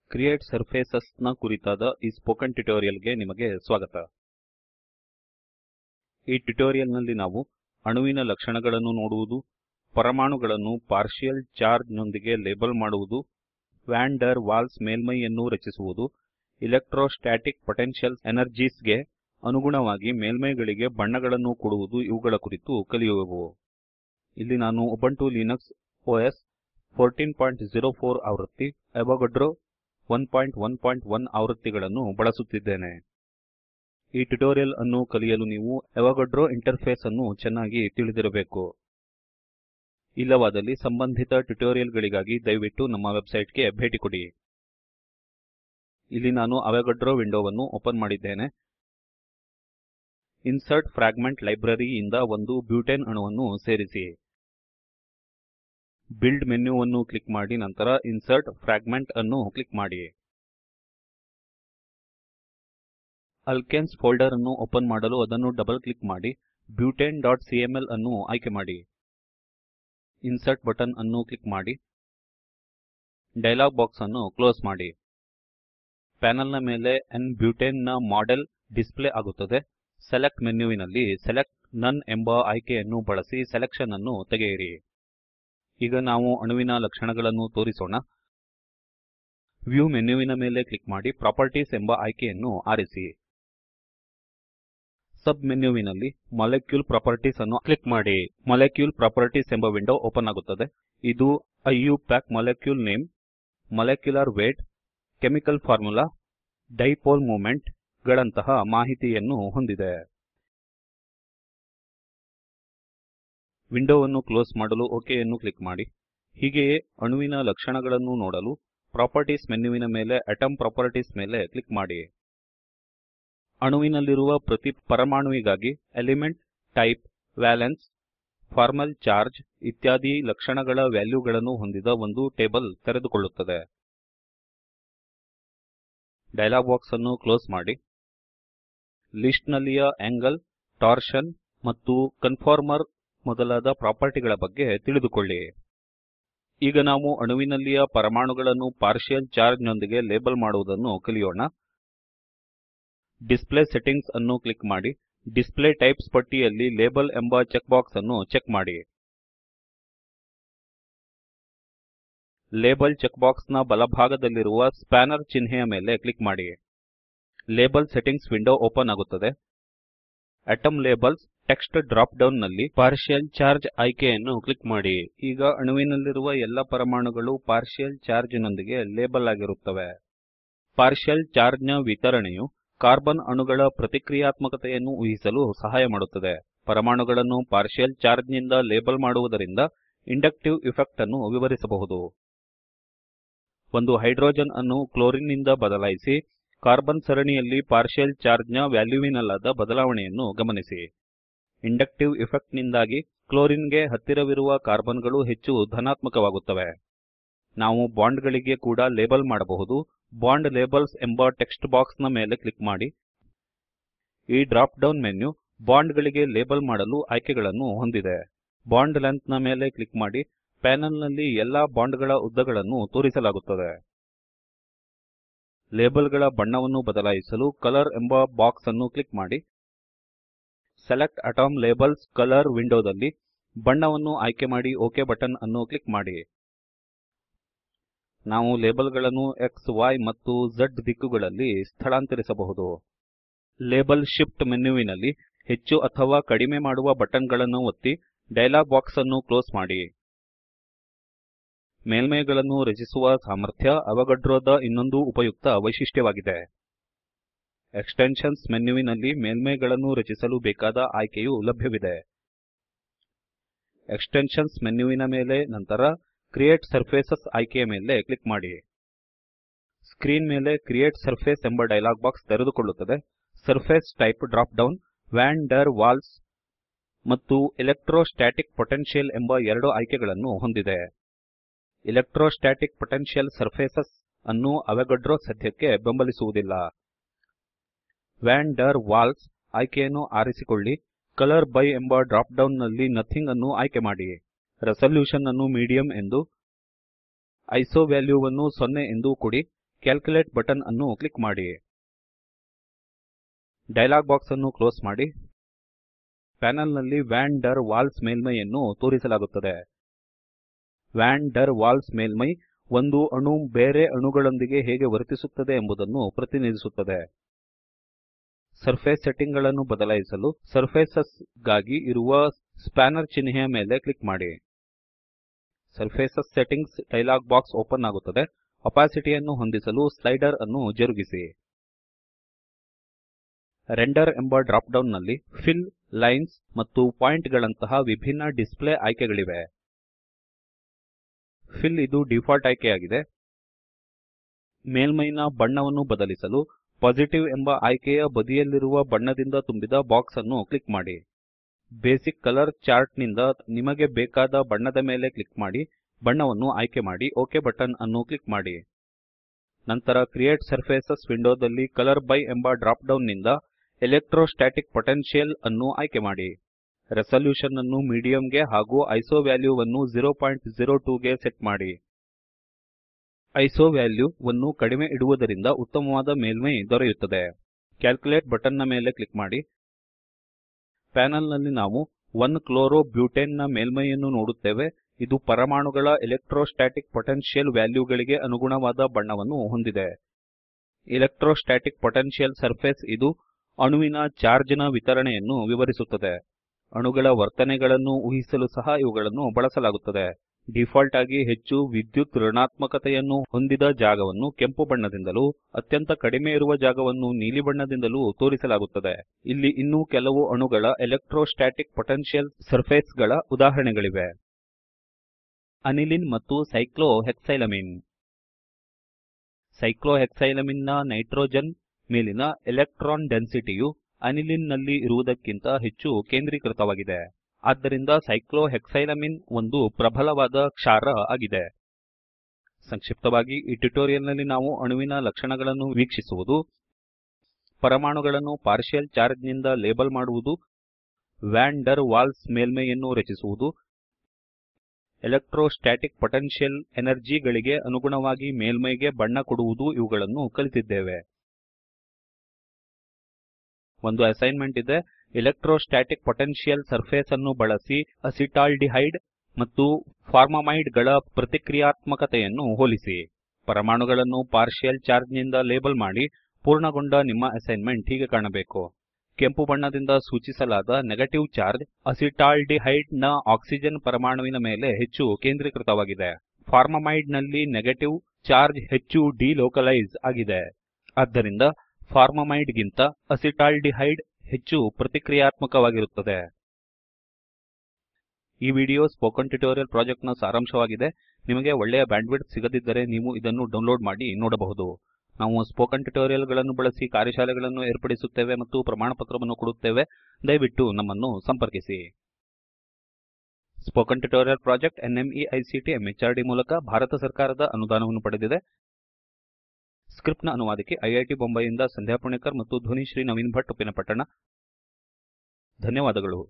create surfaces ನ ಕುರಿತಾದ ಈ ಸ್ಪೋಕನ್ ಟ್ಯುಟೋರಿಯಲ್ ಗೆ ನಿಮಗೆ ಸ್ವಾಗತ ಈ ಟ್ಯುಟೋರಿಯಲ್ ನಲ್ಲಿ ನಾವು ಅಣುವಿನ ಲಕ್ಷಣಗಳನ್ನು ನೋಡುವುದು ಪರಮಾಣುಗಳನ್ನು ಪಾರ್ಷಿಯಲ್ ಚಾರ್ಜ್ ನೊಂದಿಗೆ ಲೇಬಲ್ ಮಾಡುವುದು ವ್ಯಾನ್ ಡರ್ ವಾಲ್ಸ್ ಮೇಲ್ಮೈಯನ್ನು ರಚಿಸುವುದು ಎಲೆಕ್ಟ್ರೋಸ್ಟಾಟಿಕ್ ಪೊಟೆನ್ಷಿಯಲ್ ಎನರ್ಜೀಸ್ ಗೆ ಅನುಗುಣವಾಗಿ ಮೇಲ್ಮೈಗಳಿಗೆ ಬಣ್ಣಗಳನ್ನು ಕೊಡುವುದು ಇವುಗಳ ಕುರಿತು ಕಲಿಯುವೆವು ಇಲ್ಲಿ ನಾನು ಉಬುಂಟು ಲಿನಕ್ಸ್ ಒಎಸ್ 1404 ಆವೃತ್ತಿ ಅವೊಗಡ್ರೊ 1111 ಆವೃತ್ತಿಗಳನ್ನು ಬಳಸುತ್ತಿದ್ದೇನೆ ಈ ಟ್ಯುಟೋರಿಯಲ್ ಅನ್ನು ಕಲಿಯಲು ನೀವು ಅವೊಗಡ್ರೊ ಇಂಟರ್ಫೇಸ್ ಅನ್ನು ಚೆನ್ನಾಗಿ ತಿಳಿದಿರಬೇಕು ಇಲ್ಲವಾದಲ್ಲಿ ಸಂಬಂಧಿತ ಟ್ಯುಟೋರಿಯಲ್ ಗಳಿಗಾಗಿ ದಯವಿಟ್ಟು ನಮ್ಮ ವೆಬ್ಸೈಟ್ ಗೆ ಭೇಟಿ ಕೊಡಿ ಇಲ್ಲಿ ನಾನು ಅವೊಗಡ್ರೊ ವಿಂಡೋವನ್ನು ಓಪನ್ ಮಾಡಿದ್ದೇನೆ ಇನ್ಸರ್ಟ್ ಫ್ರಾಗ್ಮೆಂಟ್ ಲೈಬ್ರರಿ ಯಿಂದ ಒಂದು ಬ್ಯೂಟೇನ್ ಅಣುವನ್ನು ಸೇರಿಸಿ ಬಿಲ್ಡ್ ಮೆನ್ಯುವನ್ನು ಕ್ಲಿಕ್ ಮಾಡಿ ನಂತರ ಇನ್ಸರ್ಟ್ ಫ್ರಾಗ್ಮೆಂಟ್ ಅನ್ನು ಕ್ಲಿಕ್ ಮಾಡಿ ಅಲ್ಕೇನ್ಸ್ ಫೋಲ್ಡರ್ ಅನ್ನು ಓಪನ್ ಮಾಡಲು ಅದನ್ನು ಡಬಲ್ ಕ್ಲಿಕ್ ಮಾಡಿ butaneಸಿಎಂಎಲ್ ಅನ್ನು ಆಯ್ಕೆ ಮಾಡಿ ಇನ್ಸರ್ಟ್ ಬಟನ್ ಅನ್ನು ಕ್ಲಿಕ್ ಮಾಡಿ ಡಯಲಾಗ್ ಬಾಕ್ಸ್ ಅನ್ನು ಕ್ಲೋಸ್ ಮಾಡಿ ಪ್ಯಾನೆಲ್ ನ ಮೇಲೆ n ಬ್ಯೂಟೇನ್ ನ ಮಾಡೆಲ್ ಡಿಸ್ಪ್ಲೇ ಆಗುತ್ತದೆ ಸೆಲೆಕ್ಟ್ ಮೆನ್ಯುವಿನಲ್ಲಿ ಸೆಲೆಕ್ಟ್ ನೋನ್ ಎಂಬ ಆಯ್ಕೆಯನ್ನು ಬಳಸಿ ಸೆಲೆಕ್ಷನ್ ಅನ್ನು ತೆಗೆಯಿರಿ ಈಗ ನಾವು ಅಣುವಿನ ಲಕ್ಷಣಗಳನ್ನು ತೋರಿಸೋಣ ವ್ಯೂ ಮೆನ್ಯುವಿನ ಮೇಲೆ ಕ್ಲಿಕ್ ಮಾಡಿ ಪ್ರಾಪರ್ಟೀಸ್ ಎಂಬ ಆಯ್ಕೆಯನ್ನು ಆರಿಸಿ ಸಬ್ ಮೆನ್ಯುವಿನಲ್ಲಿ ಮಾಲಿಕ್ಯೂಲ್ ಪ್ರಾಪರ್ಟೀಸ್ ಅನ್ನು ಕ್ಲಿಕ್ ಮಾಡಿ ಮಾಲಿಕ್ಯೂಲ್ ಪ್ರಾಪರ್ಟೀಸ್ ಎಂಬ ವಿಂಡೋ ಓಪನ್ ಆಗುತ್ತದೆ ಇದು IUPAC molecule name molecular weight chemical formula dipole moment ಗಳಂತಹ ಮಾಹಿತಿಯನ್ನು ಹೊಂದಿದೆ ವಿಂಡೋವನ್ನು ಕ್ಲೋಸ್ ಮಾಡಲು ಒಕ್ ಯನ್ನು ಕ್ಲಿಕ್ ಮಾಡಿ ಹೀಗೆಯೇ ಅಣುವಿನ ಲಕ್ಷಣಗಳನ್ನು ನೋಡಲು ಪ್ರಾಪರ್ಟೀಸ್ ಮೆನ್ಯುವಿನ ಮೇಲೆ ಅಟೋಮ್ ಪ್ರಾಪರ್ಟೀಸ್ ಮೇಲೆ ಕ್ಲಿಕ್ ಮಾಡಿ ಅಣುವಿನಲ್ಲಿರುವ ಪ್ರತಿ ಪರಮಾಣುವಿಗಾಗಿ element type valence formal charge ಇತ್ಯಾದಿ ಲಕ್ಷಣಗಳ ವ್ಯಾಲ್ಯೂಗಳನ್ನು ಹೊಂದಿದ ಒಂದು ಟೇಬಲ್ ತೆರೆದುಕೊಳ್ಳುತ್ತದೆ ಡಯಲಾಗ್ ಬಾಕ್ಸ್ ಅನ್ನು ಕ್ಲೋಸ್ ಮಾಡಿ ಲಿಸ್ಟ್ ನಲ್ಲಿಯ ಆಂಗಲ್ ಟಾರ್ಷನ್ ಮತ್ತು ಕನ್ಫಾರ್ಮರ್ ಮೊದಲಾದ ಪ್ರಾಪರ್ಟಿಗಳ ಬಗ್ಗೆ ತಿಳಿದುಕೊಳ್ಳಿ ಈಗ ನಾವು ಅಣುವಿನಲ್ಲಿಯ ಪರಮಾಣುಗಳನ್ನು ಪಾರ್ಷಿಯಲ್ ಚಾರ್ಜ್ ನೊಂದಿಗೆ ಲೇಬಲ್ ಮಾಡುವುದನ್ನು ಕಲಿಯೋಣ ಡಿಸ್ಪ್ಲೇ ಸೆಟ್ಟಿಂಗ್ಸ್ ಅನ್ನು ಕ್ಲಿಕ್ ಮಾಡಿ ಡಿಸ್ಪ್ಲೇ ಟೈಪ್ಸ್ ಪಟ್ಟಿಯಲ್ಲಿ ಲೇಬಲ್ ಎಂಬ ಚೆಕ್ ಬಾಕ್ಸ್ ಅನ್ನು ಚೆಕ್ ಮಾಡಿ ಲೇಬಲ್ ಚೆಕ್ ಬಾಕ್ಸ್ ನ ಬಲಭಾಗದಲ್ಲಿರುವ ಸ್ಪ್ಯಾನರ್ ಚಿಹ್ನೆಯ ಮೇಲೆ ಕ್ಲಿಕ್ ಮಾಡಿ ಲೇಬಲ್ ಸೆಟ್ಟಿಂಗ್ಸ್ ವಿಂಡೋ ಓಪನ್ ಆಗುತ್ತದೆ atom labels text drop down ನಲ್ಲಿ ಪಾರ್ಷಿಯಲ್ ಚಾರ್ಜ್ ಆಯ್ಕೆಯನ್ನು ಕ್ಲಿಕ್ ಮಾಡಿ ಈಗ ಅಣುವಿನಲ್ಲಿರುವ ಎಲ್ಲ ಪರಮಾಣುಗಳು ಪಾರ್ಷಿಯಲ್ ಚಾರ್ಜ್ ನೊಂದಿಗೆ ಲೇಬಲ್ ಆಗಿರುತ್ತವೆ ಪಾರ್ಷಿಯಲ್ ಚಾರ್ಜ್ ನ ವಿತರಣೆಯು ಕಾರ್ಬನ್ ಅಣುಗಳ ಪ್ರತಿಕ್ರಿಯಾತ್ಮಕತೆಯನ್ನು ಊಹಿಸಲು ಸಹಾಯ ಮಾಡುತ್ತದೆ ಪರಮಾಣುಗಳನ್ನು ಪಾರ್ಷಿಯಲ್ ಚಾರ್ಜ್ ನಿಂದ ಲೇಬಲ್ ಮಾಡುವುದರಿಂದ ಇಂಡಕ್ಟಿವ್ ಇಫೆಕ್ಟ್ ಅನ್ನು ವಿವರಿಸಬಹುದು ಒಂದು ಹೈಡ್ರೋಜನ್ ಅನ್ನು ಕ್ಲೋರಿನ್ ನಿಂದ ಬದಲಾಯಿಸಿ ಕಾರ್ಬನ್ ಸರಣಿಯಲ್ಲಿ ಪಾರ್ಷಿಯಲ್ ಚಾರ್ಜ್ ನ ವ್ಯಾಲ್ಯೂವಿನಲ್ಲಾದ ಬದಲಾವಣೆಯನ್ನು ಗಮನಿಸಿ ಇಂಡಕ್ಟಿವ್ ಇಫೆಕ್ಟ್ ನಿಂದಾಗಿ ಕ್ಲೋರಿನ್ ಗೆ ಹತ್ತಿರವಿರುವ ಕಾರ್ಬನ್ ಗಳು ಹೆಚ್ಚು ಧನಾತ್ಮಕವಾಗುತ್ತವೆ ನಾವು ಬಾಂಡ್ ಗಳಿಗೆ ಕೂಡ ಲೇಬಲ್ ಮಾಡಬಹುದು ಬಾಂಡ್ ಲೇಬಲ್ಸ್ ಎಂಬ ಟೆಕ್ಸ್ಟ್ ಬಾಕ್ಸ್ ನ ಮೇಲೆ ಕ್ಲಿಕ್ ಮಾಡಿ ಈ ಡ್ರಾಪ್ ಡೌನ್ ಮೆನ್ಯು ಬಾಂಡ್ ಗಳಿಗೆ ಲೇಬಲ್ ಮಾಡಲು ಆಯ್ಕೆಗಳನ್ನು ಹೊಂದಿದೆ ಬಾಂಡ್ ಲೆಂಗ್ತ್ ನ ಮೇಲೆ ಕ್ಲಿಕ್ ಮಾಡಿ ಪ್ಯಾನೆಲ್ ನಲ್ಲಿ ಎಲ್ಲಾ ಬಾಂಡ್ ಗಳ ಉದ್ದಗಳನ್ನು ತೋರಿಸಲಾಗುತ್ತದೆ ಲೇಬಲ್ ಗಳ ಬಣ್ಣವನ್ನು ಬದಲಾಯಿಸಲು ಕಲರ್ ಎಂಬ ಬಾಕ್ಸ್ ಅನ್ನು ಕ್ಲಿಕ್ ಮಾಡಿ ಸೆಲೆಕ್ಟ್ ಅಟೋಮ್ ಲೇಬಲ್ಸ್ ಕಲರ್ ವಿಂಡೋದಲ್ಲಿ ಬಣ್ಣವನ್ನು ಆಯ್ಕೆ ಮಾಡಿ ಒಕ್ ಬಟನ್ ಅನ್ನು ಕ್ಲಿಕ್ ಮಾಡಿ ನಾವು ಲೇಬಲ್ ಗಳನ್ನು X Y ಮತ್ತು Z ದಿಕ್ಕುಗಳಲ್ಲಿ ಸ್ಥಳಾಂತರಿಸಬಹುದು ಲೇಬಲ್ ಶಿಫ್ಟ್ ಮೆನ್ಯುವಿನಲ್ಲಿ ಹೆಚ್ಚು ಅಥವಾ ಕಡಿಮೆ ಮಾಡುವ ಬಟನ್ ಗಳನ್ನು ಒತ್ತಿ ಡಯಲಾಗ್ ಬಾಕ್ಸ್ ಅನ್ನು ಕ್ಲೋಸ್ ಮಾಡಿ ಮೇಲ್ಮೈಗಳನ್ನು ರಚಿಸುವ ಸಾಮರ್ಥ್ಯ ಅವೊಗಡ್ರೊದ ಇನ್ನೊಂದು ಉಪಯುಕ್ತ ವೈಶಿಷ್ಟ್ಯವಾಗಿದೆ ಎಕ್ಸ್ಟೆನ್ಷನ್ಸ್ ಮೆನ್ಯುವಿನಲ್ಲಿ ಮೇಲ್ಮೈಗಳನ್ನು ರಚಿಸಲು ಬೇಕಾದ ಆಯ್ಕೆಯು ಲಭ್ಯವಿದೆ ಎಕ್ಸ್ಟೆನ್ಷನ್ಸ್ ಮೆನ್ಯುವಿನ ಮೇಲೆ ನಂತರ ಕ್ರಿಯೇಟ್ ಸರ್ಫೇಸಸ್ ಆಯ್ಕೆಯ ಮೇಲೆ ಕ್ಲಿಕ್ ಮಾಡಿ ಸ್ಕ್ರೀನ್ ಮೇಲೆ ಕ್ರಿಯೇಟ್ ಸರ್ಫೇಸ್ ಎಂಬ ಡಯಲಾಗ್ ಬಾಕ್ಸ್ ತೆರೆದುಕೊಳ್ಳುತ್ತದೆ surface type drop down van der Waals ಮತ್ತು ಎಲೆಕ್ಟ್ರೋಸ್ಟಾಟಿಕ್ ಪೊಟೆನ್ಷಿಯಲ್ ಎಂಬ ಎರಡು ಆಯ್ಕೆಗಳನ್ನು ಹೊಂದಿದೆ ಎಲೆಕ್ಟ್ರೋಸ್ಟಾಟಿಕ್ ಪೊಟೆನ್ಷಿಯಲ್ ಸರ್ಫೇಸಸ್ ಅನ್ನು ಅವೊಗಡ್ರೊ ಸದ್ಯಕ್ಕೆ ಬೆಂಬಲಿಸುವುದಿಲ್ಲ ವ್ಯಾನ್ ಡರ್ ವಾಲ್ಸ್ ಆಯ್ಕೆಯನ್ನು ಆರಿಸಿಕೊಳ್ಳಿ ಕಲರ್ ಬೈ ಎಂಬ ಡ್ರಾಪ್ ಡೌನ್ ನಲ್ಲಿ ನಥಿಂಗ್ ಅನ್ನು ಆಯ್ಕೆ ಮಾಡಿ ರೆಸಲ್ಯೂಶನ್ ಅನ್ನು ಮೀಡಿಯಂ ಎಂದು ಐಸೊ ವ್ಯಾಲ್ಯೂವನ್ನು 0 ಎಂದು ಕೊಡಿ ಕ್ಯಾಲ್ಕುಲೇಟ್ ಬಟನ್ ಅನ್ನು ಕ್ಲಿಕ್ ಮಾಡಿ ಡಯಲಾಗ್ ಬಾಕ್ಸ್ ಅನ್ನು ಕ್ಲೋಸ್ ಮಾಡಿ ಪ್ಯಾನೆಲ್ ನಲ್ಲಿ ವ್ಯಾನ್ ಡರ್ ವಾಲ್ಸ್ ಮೇಲ್ಮೈಯನ್ನು ತೋರಿಸಲಾಗುತ್ತದೆ ವ್ಯಾನ್ ಡರ್ ವಾಲ್ಸ್ ಮೇಲ್ಮೈ ಒಂದು ಅಣು ಬೇರೆ ಅಣುಗಳೊಂದಿಗೆ ಹೇಗೆ ವರ್ತಿಸುತ್ತದೆ ಎಂಬುದನ್ನು ಪ್ರತಿನಿಧಿಸುತ್ತದೆ ಸರ್ಫೇಸ್ ಸೆಟ್ಟಿಂಗ್ ಗಳನ್ನು ಬದಲಾಯಿಸಲು ಸರ್ಫೇಸಸ್ ಗಾಗಿ ಇರುವ ಸ್ಪ್ಯಾನರ್ ಚಿಹ್ನೆಯ ಮೇಲೆ ಕ್ಲಿಕ್ ಮಾಡಿ surfaces settings dialog box open ಆಗುತ್ತದೆ ಒಪಾಸಿಟಿಯನ್ನು ಹೊಂದಿಸಲು ಸ್ಲೈಡರ್ ಅನ್ನು ಜರುಗಿಸಿ ರೆಂಡರ್ ಎಂಬ ಡ್ರಾಪ್ ಡೌನ್ ನಲ್ಲಿ ಫಿಲ್ ಲೈನ್ಸ್ ಮತ್ತು ಪಾಯಿಂಟ್ ಗಳಂತಹ ವಿಭಿನ್ನ ಡಿಸ್ಪ್ಲೇ ಆಯ್ಕೆಗಳಿವೆ ಫಿಲ್ ಇದು ಡಿಫಾಲ್ಟ್ ಆಯ್ಕೆಯಾಗಿದೆ ಮೇಲ್ಮೈನ ಬಣ್ಣವನ್ನು ಬದಲಿಸಲು ಪಾಸಿಟಿವ್ ಎಂಬ ಆಯ್ಕೆಯ ಬದಿಯಲ್ಲಿರುವ ಬಣ್ಣದಿಂದ ತುಂಬಿದ ಬಾಕ್ಸ್ ಅನ್ನು ಕ್ಲಿಕ್ ಮಾಡಿ ಬೇಸಿಕ್ ಕಲರ್ ಚಾರ್ಟ್ ನಿಂದ ನಿಮಗೆ ಬೇಕಾದ ಬಣ್ಣದ ಮೇಲೆ ಕ್ಲಿಕ್ ಮಾಡಿ ಬಣ್ಣವನ್ನು ಆಯ್ಕೆ ಮಾಡಿ ಒಕ್ ಬಟನ್ ಅನ್ನು ಕ್ಲಿಕ್ ಮಾಡಿ ನಂತರ ಕ್ರಿಯೇಟ್ ಸರ್ಫೇಸಸ್ ವಿಂಡೋದಲ್ಲಿ ಕಲರ್ ಬೈ ಎಂಬ ಡ್ರಾಪ್ ಡೌನ್ ನಿಂದ ಎಲೆಕ್ಟ್ರೋಸ್ಟಾಟಿಕ್ ಪೊಟೆನ್ಶಿಯಲ್ ಅನ್ನು ಆಯ್ಕೆ ಮಾಡಿ ರೆಸಲ್ಯೂಶನ್ ಅನ್ನು ಮೀಡಿಯಂ ಗೆ ಹಾಗೂ ಐಸೊ ವ್ಯಾಲ್ಯೂವನ್ನು 002 ಗೆ ಸೆಟ್ ಮಾಡಿ ಐಸೊ ವ್ಯಾಲ್ಯೂ ವನ್ನು ಕಡಿಮೆ ಇಡುವುದರಿಂದ ಉತ್ತಮವಾದ ಮೇಲ್ಮೈ ದೊರೆಯುತ್ತದೆ ಕ್ಯಾಲ್ಕುಲೇಟ್ ಬಟನ್ ನ ಮೇಲೆ ಕ್ಲಿಕ್ ಮಾಡಿ ಪ್ಯಾನೆಲ್ ನಲ್ಲಿ ನಾವು 1 ಕ್ಲೋರೋ ಬ್ಯೂಟೇನ್ ನ ಮೇಲ್ಮೈಯನ್ನು ನೋಡುತ್ತೇವೆ ಇದು ಪರಮಾಣುಗಳ ಎಲೆಕ್ಟ್ರೋಸ್ಟಾಟಿಕ್ ಪೊಟೆನ್ಶಿಯಲ್ ವ್ಯಾಲ್ಯೂಗಳಿಗೆ ಅನುಗುಣವಾದ ಬಣ್ಣವನ್ನು ಹೊಂದಿದೆ ಎಲೆಕ್ಟ್ರೋಸ್ಟಾಟಿಕ್ ಪೊಟೆನ್ಶಿಯಲ್ ಸರ್ಫೇಸ್ ಇದು ಅಣುವಿನ ಚಾರ್ಜ್ ನ ವಿತರಣೆಯನ್ನು ವಿವರಿಸುತ್ತದೆ ಅಣುಗಳ ವರ್ತನೆಗಳನ್ನು ಊಹಿಸಲು ಸಹ ಇವುಗಳನ್ನು ಬಳಸಲಾಗುತ್ತದೆ ಡಿಫಾಲ್ಟ್ ಆಗಿ ಹೆಚ್ಚು ವಿದ್ಯುತ್ ಋಣಾತ್ಮಕತೆಯನ್ನು ಹೊಂದಿದ ಜಾಗವನ್ನು ಕೆಂಪು ಬಣ್ಣದಿಂದಲೂ ಅತ್ಯಂತ ಕಡಿಮೆ ಇರುವ ಜಾಗವನ್ನು ನೀಲಿ ಬಣ್ಣದಿಂದಲೂ ತೋರಿಸಲಾಗುತ್ತದೆ ಇಲ್ಲಿ ಇನ್ನೂ ಕೆಲವು ಅಣುಗಳ ಎಲೆಕ್ಟ್ರೋಸ್ಟಾಟಿಕ್ ಪೊಟೆನ್ಶಿಯಲ್ ಸರ್ಫೇಸ್ ಗಳ ಉದಾಹರಣೆಗಳಿವೆ ಅನಿಲಿನ್ ಮತ್ತು ಸೈಕ್ಲೋಹೆಕ್ಸೈಲಮೀನ್ ಸೈಕ್ಲೋಹೆಕ್ಸೈಲಮೀನ್ ನ ನೈಟ್ರೋಜನ್ ಮೇಲಿನ ಎಲೆಕ್ಟ್ರಾನ್ ಡೆನ್ಸಿಟಿಯು ಅನಿಲಿನ್ ನಲ್ಲಿ ಇರುವುದಕ್ಕಿಂತ ಹೆಚ್ಚು ಕೇಂದ್ರೀಕೃತವಾಗಿದೆ ಆದ್ದರಿಂದ ಸೈಕ್ಲೋಹೆಕ್ಸೈಲಮೀನ್ ಒಂದು ಪ್ರಬಲವಾದ ಕ್ಷಾರ ಆಗಿದೆ ಸಂಕ್ಷಿಪ್ತವಾಗಿ ಈ ಟ್ಯುಟೋರಿಯಲ್ ನಲ್ಲಿ ನಾವು ಅಣುವಿನ ಲಕ್ಷಣಗಳನ್ನು ವೀಕ್ಷಿಸುವುದು ಪರಮಾಣುಗಳನ್ನು ಪಾರ್ಷಿಯಲ್ ಚಾರ್ಜ್ ನಿಂದ ಲೇಬಲ್ ಮಾಡುವುದು ವ್ಯಾನ್ ಡರ್ ವಾಲ್ಸ್ ಮೇಲ್ಮೈಯನ್ನು ರಚಿಸುವುದು ಎಲೆಕ್ಟ್ರೋಸ್ಟಾಟಿಕ್ ಪೊಟೆನ್ಶಿಯಲ್ ಎನರ್ಜಿ ಗಳಿಗೆ ಅನುಗುಣವಾಗಿ ಮೇಲ್ಮೈಗೆ ಬಣ್ಣ ಕೊಡುವುದು ಇವುಗಳನ್ನು ಕಲಿತಿದ್ದೇವೆ ಒಂದು ಅಸೈನ್ಮೆಂಟ್ ಇದೆ ಎಲೆಕ್ಟ್ರೋಸ್ಟಾಟಿಕ್ ಪೊಟೆನ್ಶಿಯಲ್ ಸರ್ಫೇಸ್ ಅನ್ನು ಬಳಸಿ ಅಸಿಟಾಲ್ಡಿಹೈಡ್ ಮತ್ತು ಫಾರ್ಮಮೈಡ್ ಗಳ ಪ್ರತಿಕ್ರಿಯಾತ್ಮಕತೆಯನ್ನು ಹೋಲಿಸಿ ಪರಮಾಣುಗಳನ್ನು ಪಾರ್ಷಿಯಲ್ ಚಾರ್ಜ್ ನಿಂದ ಲೇಬಲ್ ಮಾಡಿ ಪೂರ್ಣಗೊಂಡ ನಿಮ್ಮ ಅಸೈನ್ಮೆಂಟ್ ಹೀಗೆ ಕಾಣಬೇಕು ಕೆಂಪು ಬಣ್ಣದಿಂದ ಸೂಚಿಸಲಾದ ನೆಗೆಟಿವ್ ಚಾರ್ಜ್ ಅಸಿಟಾಲ್ಡಿಹೈಡ್ ನ ಆಕ್ಸಿಜನ್ ಪರಮಾಣುವಿನ ಮೇಲೆ ಹೆಚ್ಚು ಕೇಂದ್ರೀಕೃತವಾಗಿದೆ ಫಾರ್ಮಮೈಡ್ ನಲ್ಲಿ ನೆಗೆಟಿವ್ ಚಾರ್ಜ್ ಹೆಚ್ಚು ಡಿಲೋಕಲೈಸ್ ಆಗಿದೆ ಆದ್ದರಿಂದ ಫಾರ್ಮಮೈಡ್ ಗಿಂತ ಅಸಿಟಾಲ್ಡಿಹೈಡ್ ಹೆಚ್ಚು ಪ್ರತಿಕ್ರಿಯಾತ್ಮಕವಾಗಿರುತ್ತದೆ ಈ ವಿಡಿಯೋ ಸ್ಪೋಕನ್ ಟ್ಯುಟೋರಿಯಲ್ ಪ್ರಾಜೆಕ್ಟ್ ನ ಸಾರಾಂಶವಾಗಿದೆ ನಿಮಗೆ ಒಳ್ಳೆಯ ಬ್ಯಾಂಡ್ವಿಡ್ತ್ ಸಿಗದಿದ್ದರೆ ನೀವು ಇದನ್ನು ಡೌನ್ಲೋಡ್ ಮಾಡಿ ನೋಡಬಹುದು ನಾವು ಸ್ಪೋಕನ್ ಟ್ಯುಟೋರಿಯಲ್ ಗಳನ್ನು ಬಳಸಿ ಕಾರ್ಯಶಾಲೆಗಳನ್ನು ಏರ್ಪಡಿಸುತ್ತೇವೆ ಮತ್ತು ಪ್ರಮಾಣಪತ್ರವನ್ನು ಕೊಡುತ್ತೇವೆ ದಯವಿಟ್ಟು ನಮ್ಮನ್ನು ಸಂಪರ್ಕಿಸಿ ಸ್ಪೋಕನ್ ಟ್ಯುಟೋರಿಯಲ್ ಪ್ರಾಜೆಕ್ಟ್ ನ್ಮೈಕ್ಟ್ ಮೆಹರ್ಡ್ ಮೂಲಕ ಭಾರತ ಸರ್ಕಾರದ ಅನುದಾನವನ್ನು ಪಡೆದಿದೆ ಸ್ಕ್ರಿಪ್ಟ್ ನ ಅನುವಾದಕಿ ಐಐಟಿ ಬೊಂಬೆಯಿಂದ ಸಂಧ್ಯಾ ಪುಣೇಕರ್ ಮತ್ತು ಧ್ವನಿ ಶ್ರೀ ನವೀನ್ ಭಟ್ ಉಪ್ಪಿನಪಟ್ಟಣ ಧನ್ಯವಾದಗಳು